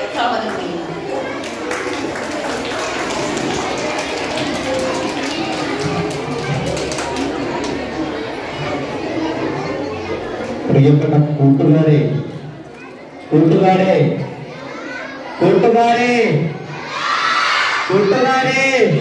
സ്വാഗതം ചെയ്യുന്നു പ്രിയപ്പെട്ട കൂട്ടുകാരെ കൂട്ടുകാരെ കൂട്ടുകാരെ കൂട്ടുകാരെ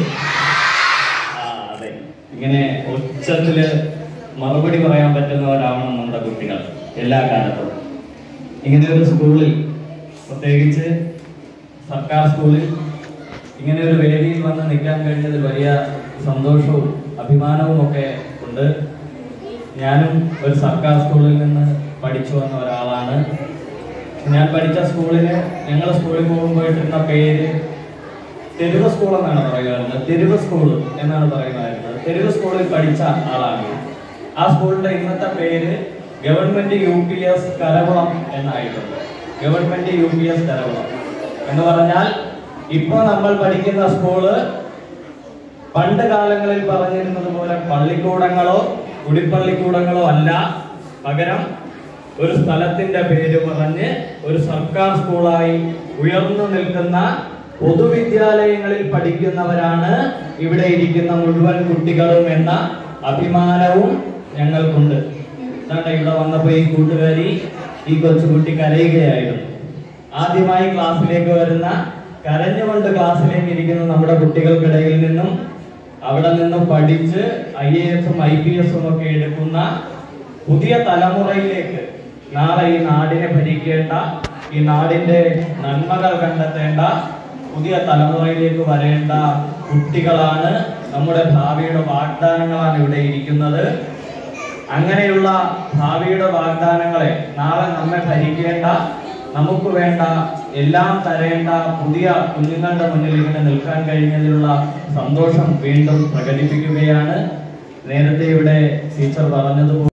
ആ, അതെ ഇങ്ങനെ ഉച്ചത്തില് മറുപടി പറയാൻ പറ്റുന്നവരാവണം നമ്മുടെ കുട്ടികൾ എല്ലാ കാലത്തും ഇങ്ങനെ ഒരു സ്കൂളിൽ പ്രത്യേകിച്ച് സർക്കാർ സ്കൂളിൽ ഇങ്ങനെ ഒരു വേദിയിൽ വന്ന് നിൽക്കാൻ കഴിഞ്ഞതിൽ വലിയ സന്തോഷവും അഭിമാനവും ഒക്കെ ഉണ്ട് ഞാനും ഒരു സർക്കാർ സ്കൂളിൽ നിന്ന് പഠിച്ചു വന്ന ഒരാളാണ് ഞാൻ പഠിച്ച സ്കൂളിന് ഞങ്ങൾ സ്കൂളിൽ പോകുമ്പോയിട്ടിരുന്ന പേര് തെരുവ് സ്കൂൾ എന്നാണ് പറയുന്നത് തെരുവ് സ്കൂൾ എന്നാണ് പറയുന്നത് തെരുവ് സ്കൂളിൽ പഠിച്ച ആളാണ് ആ സ്കൂളിന്റെ ഇന്നത്തെ പേര് government U P S Karakulam എന്നായിട്ടുണ്ട് government U P S Karakulam എന്ന് പറഞ്ഞാൽ ഇപ്പൊ നമ്മൾ പഠിക്കുന്ന സ്കൂള് പണ്ട് കാലങ്ങളിൽ പറഞ്ഞിരുന്നത് പോലെ പള്ളിക്കൂടങ്ങളോ കുടിപ്പള്ളിക്കൂടങ്ങളോ അല്ല പകരം ഒരു സ്ഥലത്തിന്റെ പേര് പറഞ്ഞ് ഒരു സർക്കാർ സ്കൂളായി ഉയർന്നു നിൽക്കുന്ന പൊതുവിദ്യാലയങ്ങളിൽ പഠിക്കുന്നവരാണ് ഇവിടെ ഇരിക്കുന്ന മുഴുവൻ കുട്ടികളും എന്ന അഭിമാനവും ഞങ്ങൾക്കുണ്ട് അതാണ് ഇവിടെ വന്നപ്പോ ഈ കൂട്ടുകാരി ഈ കൊച്ചുകുട്ടി കരയുകയായിരുന്നു ആദ്യമായി ക്ലാസ്സിലേക്ക് വരുന്ന കരഞ്ഞുകൊണ്ട് ക്ലാസ്സിലേക്ക് ഇരിക്കുന്ന നമ്മുടെ കുട്ടികൾക്കിടയിൽ നിന്നും അവിടെ നിന്നും പഠിച്ച് ഐ എ എസും ഐ പി എസും ഒക്കെ എടുക്കുന്ന പുതിയ തലമുറയിലേക്ക് നാളെ ഈ നാടിനെ ഭരിക്കേണ്ട ഈ നാടിന്റെ നന്മകൾ കണ്ടെത്തേണ്ട പുതിയ തലമുറയിലേക്ക് വരേണ്ട കുട്ടികളാണ് നമ്മുടെ ഭാവിയുടെ വാഗ്ദാനങ്ങളാണ് ഇവിടെ ഇരിക്കുന്നത് അങ്ങനെയുള്ള ഭാവിയുടെ വാഗ്ദാനങ്ങളെ നാളെ നമ്മെ ഭരിക്കേണ്ട നമുക്ക് വേണ്ട എല്ലാം തരേണ്ട പുതിയ കുഞ്ഞുങ്ങളുടെ മുന്നിൽ ഇങ്ങനെ നിൽക്കാൻ കഴിഞ്ഞതിലുള്ള സന്തോഷം വീണ്ടും പ്രകടിപ്പിക്കുകയാണ് നേരത്തെ ഇവിടെ ടീച്ചർ പറഞ്ഞതുപോലെ